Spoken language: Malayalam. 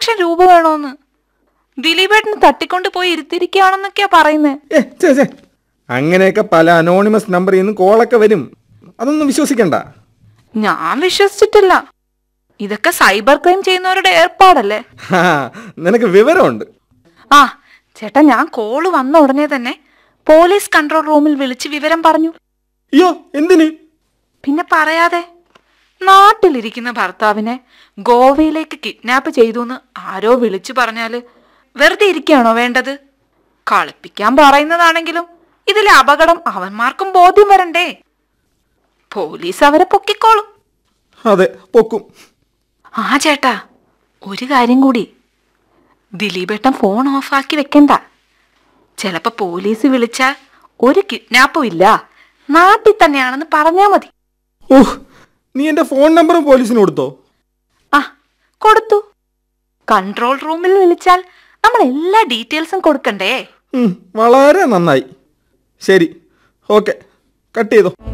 ലക്ഷം രൂപ വേണോന്ന് ദിലീപേട്ടന് തട്ടിക്കൊണ്ട് പോയി ഇരുത്തിരിക്കുകയാണെന്നൊക്കെയാ പറയുന്നേ ഏ ചേ ചേ അങ്ങനെയൊക്കെ പല അനോണിമസ് നമ്പറിൽ നിന്ന് കോളൊക്കെ വരും അതൊന്നും വിശ്വസിക്കണ്ട ഞാൻ വിശ്വസിച്ചിട്ടില്ല ഇതൊക്കെ സൈബർ ക്രൈം ചെയ്യുന്നവരുടെ ഏർപ്പാടല്ലേ ഹാ, നിനക്ക് വിവരമുണ്ട് ആ ചേട്ടാ ഞാൻ കോള് വന്ന ഉടനെ തന്നെ പോലീസ് കൺട്രോൾ റൂമിൽ വിളിച്ച് വിവരം പറഞ്ഞു അയ്യോ എന്തിന് പിന്നെ പറയാതെ നാട്ടിലിരിക്കുന്ന ഭർത്താവിനെ ഗോവയിലേക്ക് കിഡ്നാപ്പ് ചെയ്തു എന്ന് ആരോ വിളിച്ചു പറഞ്ഞാല് വെറുതെ ഇരിക്കുകയാണോ വേണ്ടത് കളിപ്പിക്കാൻ പറയുന്നതാണെങ്കിലും ഇതിലെ അപകടം അവന്മാർക്കും ബോധ്യം വരണ്ടേ പോലീസ് അവരെ പൊക്കിക്കോളും അതെ പൊക്കും ആ ചേട്ടാ ഒരു കാര്യം കൂടി ദിലീപേട്ടൻ ഫോൺ ഓഫാക്കി വെക്കണ്ട ചിലപ്പോ പോലീസ് വിളിച്ചാൽ ഒരു കിഡ്നാപ്പും ഇല്ല നാട്ടിൽ തന്നെയാണെന്ന് പറഞ്ഞാ മതി ഓഹ് നീ എൻ്റെ ഫോൺ നമ്പറും പോലീസിന് കൊടുത്തോ ആ കൊടുത്തു കൺട്രോൾ റൂമിൽ വിളിച്ചാൽ നമ്മൾ എല്ലാ ഡീറ്റെയിൽസും കൊടുക്കണ്ടേ ഉം, വളരെ നന്നായി ശരി ഓക്കെ കട്ട് ചെയ്തോ